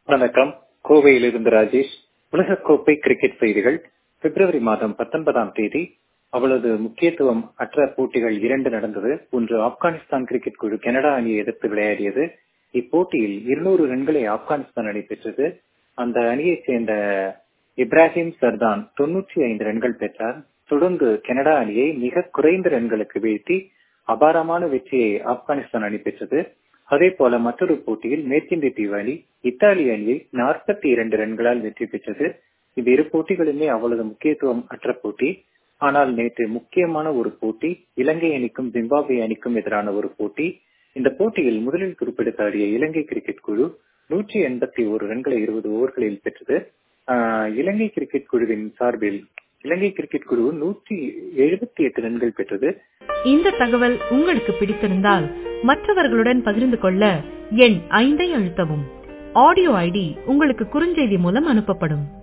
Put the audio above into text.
வணக்கம் கோவையிலிருந்து ராஜேஷ் உலகக்கோப்பை கிரிக்கெட் செய்திகள் பிப்ரவரி மாதம் பத்தொன்பதாம் தேதி அவ்வளவு முக்கியத்துவம் அற்ற போட்டிகள் இரண்டு நடந்தது ஒன்று ஆப்கானிஸ்தான் கிரிக்கெட் குழு கனடா அணியை எதிர்த்து விளையாடியது இப்போட்டியில் இருநூறு ரன்களை ஆப்கானிஸ்தான் அணி பெற்றது அந்த அணியைச் சேர்ந்த இப்ராஹிம் சர்தான் தொன்னூற்றி ஐந்து ரன்கள் பெற்றார் தொடர்ந்து கனடா அணியை மிக குறைந்த ரன்களுக்கு வீழ்த்தி அபாரமான வெற்றியை ஆப்கானிஸ்தான் அணி பெற்றது அதே போல மற்றொரு போட்டியில் மேற்கிந்திய தீவு அணி இத்தாலி அணியை நாற்பத்தி இரண்டு ரன்களால் வெற்றி பெற்றது இந்த இரு போட்டிகளுமே அவ்வளவு முக்கியத்துவம் அற்ற போட்டி ஆனால் நேற்று முக்கியமான ஒரு போட்டி இலங்கை அணிக்கும் ஜிம்பாப்வே அணிக்கும் எதிரான ஒரு போட்டி இந்த போட்டியில் முதலில் குறிப்பிடுத்த ஆடிய இலங்கை கிரிக்கெட் குழு நூற்றி எண்பத்தி ஒரு ரன்களை இருபது ஓவர்களில் பெற்றது இலங்கை கிரிக்கெட் குழுவின் சார்பில் இலங்கை கிரிக்கெட் குழு நூற்றி எழுபத்தி எட்டு ரன்கள் பெற்றது இந்த தகவல் உங்களுக்கு பிடித்திருந்தால் மற்றவர்களுடன் பகிர்ந்து கொள்ள எண் ஐந்தை அழுத்தவும் ஆடியோ ஐடி உங்களுக்கு குறுஞ்செய்தி மூலம் அனுப்பப்படும்